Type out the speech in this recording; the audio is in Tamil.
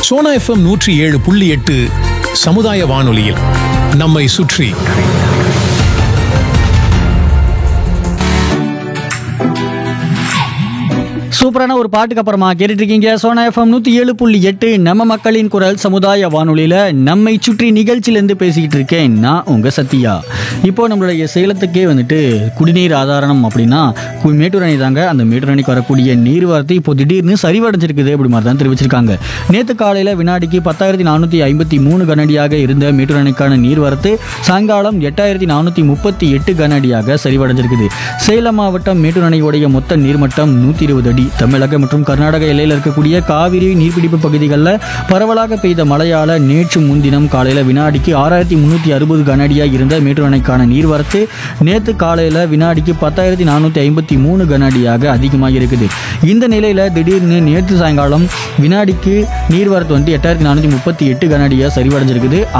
சோனா எஃப்எம் நூற்றி ஏழு புள்ளி எட்டு சமுதாய வானொலியில் நம்மை சுற்றி சூப்பரான ஒரு பாட்டுக்கு அப்புறமா கேட்டுட்டு இருக்கீங்க சோனா எஃப்எம் நூற்றி ஏழு புள்ளி எட்டு நம்ம மக்களின் குரல் சமுதாய வானொலியில் நம்மை சுற்றி நிகழ்ச்சியிலேருந்து பேசிக்கிட்டு இருக்கேன் நான் உங்கள் சத்யா இப்போ நம்மளுடைய சேலத்துக்கே வந்துட்டு குடிநீர் ஆதாரம் அப்படின்னா கு- மேட்டூர் அணை தாங்க அந்த மேட்டூர் அணைக்கு வரக்கூடிய நீர் வரத்து இப்போ திடீர்னு சரிவடைஞ்சிருக்குது அப்படி மாதிரி தான் தெரிவிச்சிருக்காங்க நேற்று காலையில் வினாடிக்கு பத்தாயிரத்தி நானூற்றி ஐம்பத்தி மூணு கனடியாக இருந்த மேட்டூர் அணைக்கான நீர் வரத்து சாயங்காலம் எட்டாயிரத்தி நானூற்றி முப்பத்தி எட்டு கனடியாக சரிவடைஞ்சிருக்குது சேலம் மாவட்டம் மேட்டூர் அணையுடைய மொத்த நீர்மட்டம் நூற்றி இருபது அடி தமிழக மற்றும் கர்நாடக எல்லையில் இருக்கக்கூடிய காவிரி நீர்பிடிப்பு பகுதிகளில் பரவலாக பெய்த மழையால் நேற்று முன்தினம் காலையில் வினாடிக்கு ஆறாயிரத்தி முந்நூற்றி அறுபது கனஅடியாக இருந்த மேட்டூர் அணைக்கான நீர்வரத்து நேற்று காலையில் வினாடிக்கு பத்தாயிரத்தி நானூற்றி ஐம்பத்தி மூணு கனஅடியாக அதிகமாக இருக்குது இந்த நிலையில் திடீர்னு நேற்று சாயங்காலம் வினாடிக்கு நீர்வரத்து வந்துட்டு எட்டாயிரத்தி நானூற்றி முப்பத்தி எட்டு கனஅடியாக சரிவடைஞ்சிருக்குது